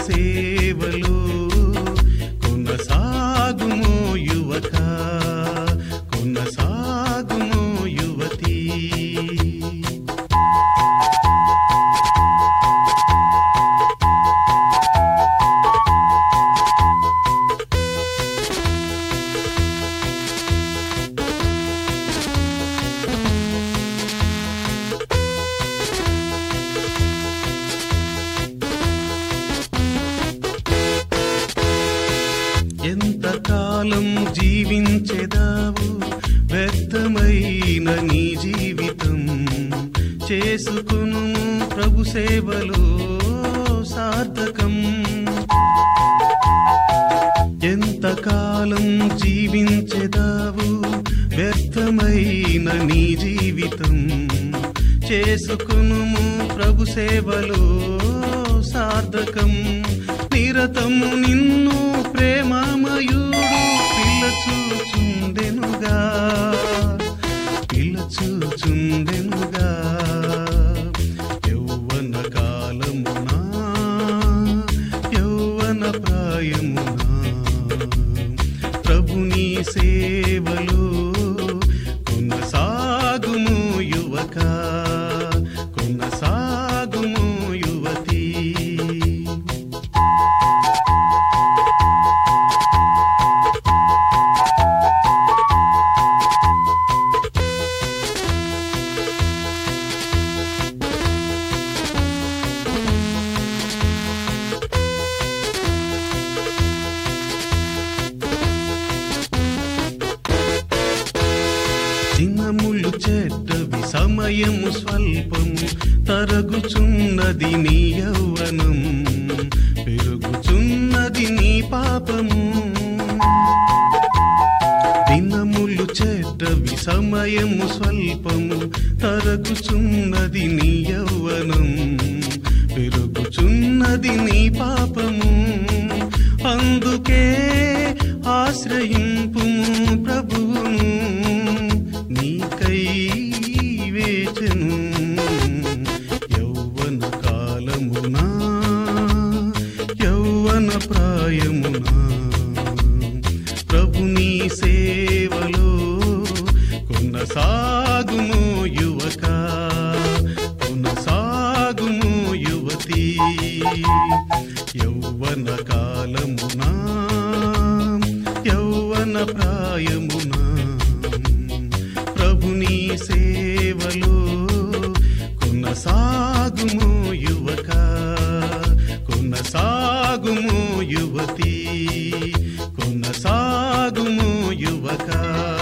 సేవలో కొనసాగుమో యువక కొనసాగుమో యువతి ఎంతకాలం జీవించెదావు వ్యర్థమైన నీ జీవితం చేసుకును ప్రభు సేవలో సార్థకం ఎంతకాలం జీవించెదావు వ్యర్థమైన నీ జీవితం చేసుకును ప్రభు సేవలో సార్థకం నిరతము నిన్ను ప్రేమమయుడు పిల్లచూచుండెనుగా పిల్లచూచుండెనుగా యౌవన కాలమునా యౌవన ప్రాయమునా ప్రభుని సేవలో కొనసాగుము యువక కొనసాగుము యువతి దినములు చెడ్డవి సమయము స్వల్పము తరగుచున్నది నీ యౌవనం పెరుగుచున్నది నీ పాపము దినములు చెడ్డవి సమయము స్వల్పము తరగుచున్నది నీ యౌవనం పెరుగుచున్నది నీ పాపము అందుకే ఆశ్రయింపు ప్రభువును నీకై వేచను యౌవన కాలమునా యౌవన ప్రాయమునా ప్రభుని సేవలో కొనసాగుము యువక కొనసాగుము యువతి యౌవన కాలమునా యౌవన ప్రాయమునా ప్రభుని సేవలో కొనసాగుము యువక కొనసాగుము యువతి కొనసాగుము యువక